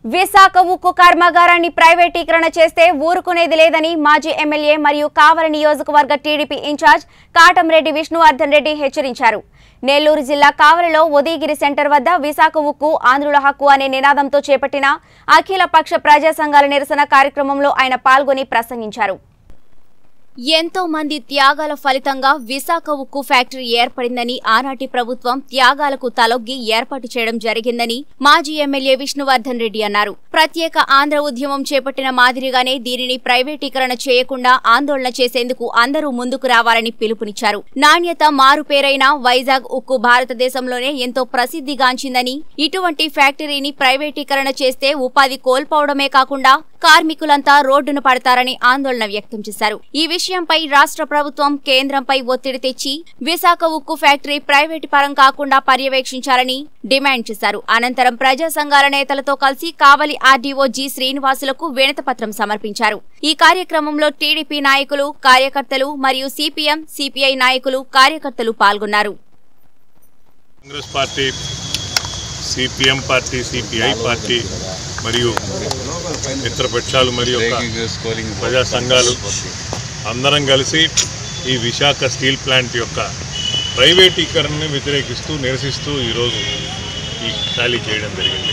విశాఖ ఉక్కు కర్మాగారాన్ని ప్రైవేటీకరణ చేస్తే ఊరుకునేది లేదని మాజీ ఎమ్మెల్యే మరియు కావలి నియోజకవర్గ టీడీపీ ఇన్ఛార్జ్ కాటంరెడ్డి విష్ణువర్ధన్ రెడ్డి హెచ్చరించారు నెల్లూరు జిల్లా కావలిలో ఉదయగిరి సెంటర్ వద్ద విశాఖ ఉక్కు ఆంధ్రుల హక్కు అనే నినాదంతో చేపట్టిన అఖిల పక్ష ప్రజా సంఘాల నిరసన కార్యక్రమంలో ఆయన పాల్గొని ప్రసంగించారు ఎంతో మంది త్యాగాల ఫలితంగా విశాఖ ఉక్కు ఫ్యాక్టరీ ఏర్పడిందని ఆనాటి ప్రభుత్వం త్యాగాలకు తలొగ్గి ఏర్పాటు చేయడం జరిగిందని మాజీ ఎమ్మెల్యే విష్ణువర్ధన్ రెడ్డి అన్నారు ప్రత్యేక ఆంధ్ర ఉద్యమం చేపట్టిన మాదిరిగానే దీనిని ప్రైవేటీకరణ చేయకుండా ఆందోళన చేసేందుకు అందరూ ముందుకు రావాలని పిలుపునిచ్చారు నాణ్యత మారుపేరైన వైజాగ్ ఉక్కు భారతదేశంలోనే ఎంతో ప్రసిద్ధిగాంచిందని ఇటువంటి ఫ్యాక్టరీని ప్రైవేటీకరణ చేస్తే ఉపాధి కోల్పోవడమే కాకుండా కార్మికులంతా రోడ్డున పడతారని ఆందోళన వ్యక్తం చేశారు ఈ విషయంపై రాష్ట్ర ప్రభుత్వం కేంద్రంపై ఒత్తిడి తెచ్చి విశాఖ ఉక్కు ఫ్యాక్టరీ ప్రైవేటు పరం కాకుండా పర్యవేక్షించాలని డిమాండ్ చేశారు అనంతరం ప్రజా సంఘాల నేతలతో కలిసి కావలి ఆర్డీఓ జి శ్రీనివాసులకు వినతిపత్రం సమర్పించారు ఈ కార్యక్రమంలో టీడీపీ నాయకులు కార్యకర్తలు మరియు సిపిఎం సిపిఐ నాయకులు కార్యకర్తలు పాల్గొన్నారు Congress party CPM party CPI party మరియు మిత్రపక్షాలు మరియు ఒక ప్రజా సంఘాలు అందరం కలిసి ఈ విశాఖ స్టీల్ ప్లాంట్ యొక్క ప్రైవేటీకరణను వ్యతిరేకిస్తూ నిరసిస్తూ ఈరోజు ఈ ర్యాలీ చేయడం జరిగింది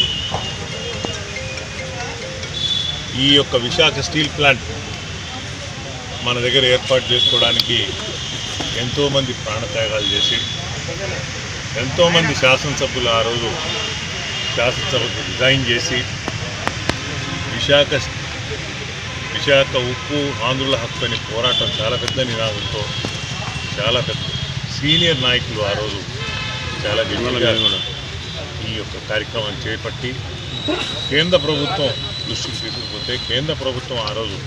ఈ యొక్క విశాఖ స్టీల్ ప్లాంట్ మన దగ్గర ఏర్పాటు చేసుకోవడానికి ఎంతోమంది ప్రాణత్యాగాలు చేసి ఎంతోమంది శాసనసభ్యులు ఆ రోజు శాసనసభకు డిజైన్ చేసి విశాఖ విశాఖ ఉక్కు ఆంధ్రుల హక్కు అని పోరాటం చాలా పెద్ద నినాదంతో చాలా పెద్ద సీనియర్ నాయకులు ఆ రోజు చాలా గట్టిగా ఈ యొక్క కార్యక్రమం చేపట్టి కేంద్ర ప్రభుత్వం దృష్టికి తీసుకుపోతే కేంద్ర ప్రభుత్వం ఆ రోజు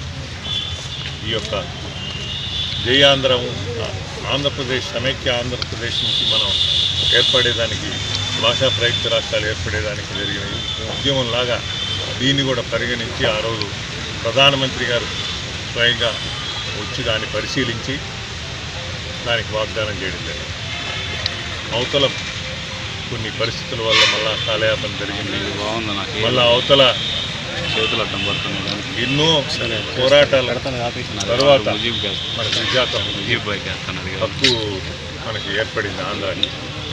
ఈ యొక్క జయాంధ్రం ఆంధ్రప్రదేశ్ సమైక్య ఆంధ్రప్రదేశ్ నుంచి మనం ఏర్పడేదానికి భాషా ప్రయుక్త రాష్ట్రాలు ఏర్పడేదానికి జరిగిన ఉద్యమంలాగా దీన్ని కూడా పరిగణించి ఆ రోజు ప్రధానమంత్రి గారు స్వయంగా వచ్చి దాన్ని పరిశీలించి దానికి వాగ్దానం చేయడం జరిగింది అవతల కొన్ని పరిస్థితుల వల్ల మళ్ళా కాలయాపన జరిగింది బాగుంది నాకు మళ్ళా అవతల చేతులు అడ్డం పడుతున్నాయి ఎన్నో పోరాటాల తర్వాత ముజీబ్ వేస్తాను మనకి విశాఖ ముజీబ్ బైక్ వేస్తున్నది కదా హక్కు మనకి ఏర్పడింది ఆంధ్రాకి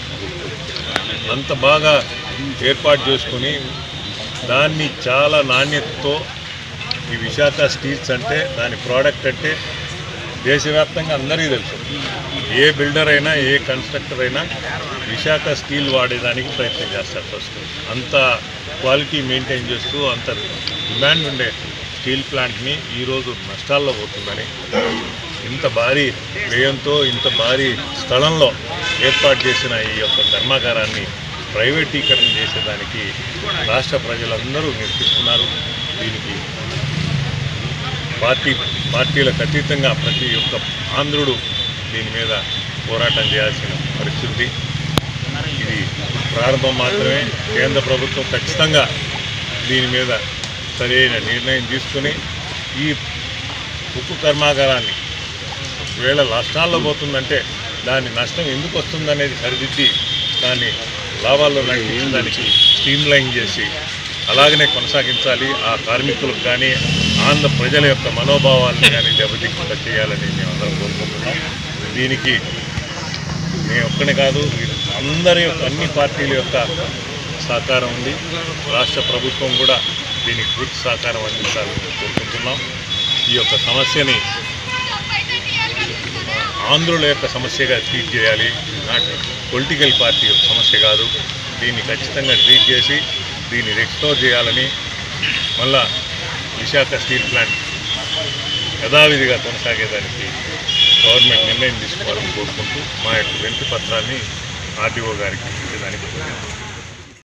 అంత బాగా ఏర్పాటు చేసుకుని దాన్ని చాలా నాణ్యతతో ఈ విశాఖ స్టీల్స్ అంటే దాని ప్రోడక్ట్ అంటే దేశవ్యాప్తంగా అందరికీ తెలుసు ఏ బిల్డర్ అయినా ఏ కన్స్ట్రక్టర్ అయినా విశాఖ స్టీల్ వాడేదానికి ప్రయత్నం చేస్తారు ఫస్ట్ అంత క్వాలిటీ మెయింటైన్ చేస్తూ అంత డిమాండ్ ఉండే స్టీల్ ప్లాంట్ని ఈరోజు నష్టాల్లో పోతుందని ఇంత భారీ వ్యయంతో ఇంత భారీ స్థలంలో ఏర్పాటు చేసిన ఈ యొక్క కర్మాగారాన్ని ప్రైవేటీకరణ చేసేదానికి రాష్ట్ర ప్రజలందరూ నిరసిస్తున్నారు దీనికి పార్టీ పార్టీలకు అతీతంగా ప్రతి ఒక్క ఆంధ్రుడు దీని మీద పోరాటం చేయాల్సిన పరిస్థితి ఇది ప్రారంభం మాత్రమే కేంద్ర ప్రభుత్వం ఖచ్చితంగా దీని మీద సరైన నిర్ణయం తీసుకుని ఈ ఉక్కు కర్మాగారాన్ని ఒకవేళ నష్టాల్లో పోతుందంటే దాని నష్టం ఎందుకు వస్తుందనేది సరిదిద్ది దాన్ని లాభాల్లో నడిపించడానికి స్ట్రీమ్ లైన్ చేసి అలాగనే కొనసాగించాలి ఆ కార్మికులకు కానీ ఆంధ్ర ప్రజల యొక్క మనోభావాలను కానీ దెబ్బతికుండా చేయాలని మేము అందరం కోరుకుంటున్నాం దీనికి నేను ఒక్కనే కాదు అందరి యొక్క అన్ని పార్టీల యొక్క సహకారం ఉంది రాష్ట్ర ప్రభుత్వం కూడా దీనికి పూర్తి సహకారం అందించాలని మేము కోరుకుంటున్నాం ఈ యొక్క సమస్యని ఆంధ్రుల యొక్క సమస్యగా ట్రీట్ చేయాలి నాట్ పొలిటికల్ పార్టీ యొక్క సమస్య కాదు దీన్ని ఖచ్చితంగా ట్రీట్ చేసి దీన్ని రెక్స్టోర్ చేయాలని మళ్ళా విశాఖ స్టీల్ ప్లాంట్ యథావిధిగా కొనసాగేదానికి గవర్నమెంట్ నిర్ణయం తీసుకోవాలని కోరుకుంటూ మా యొక్క వినతి పత్రాన్ని ఆర్డీఓ గారికి ఇచ్చేదానికి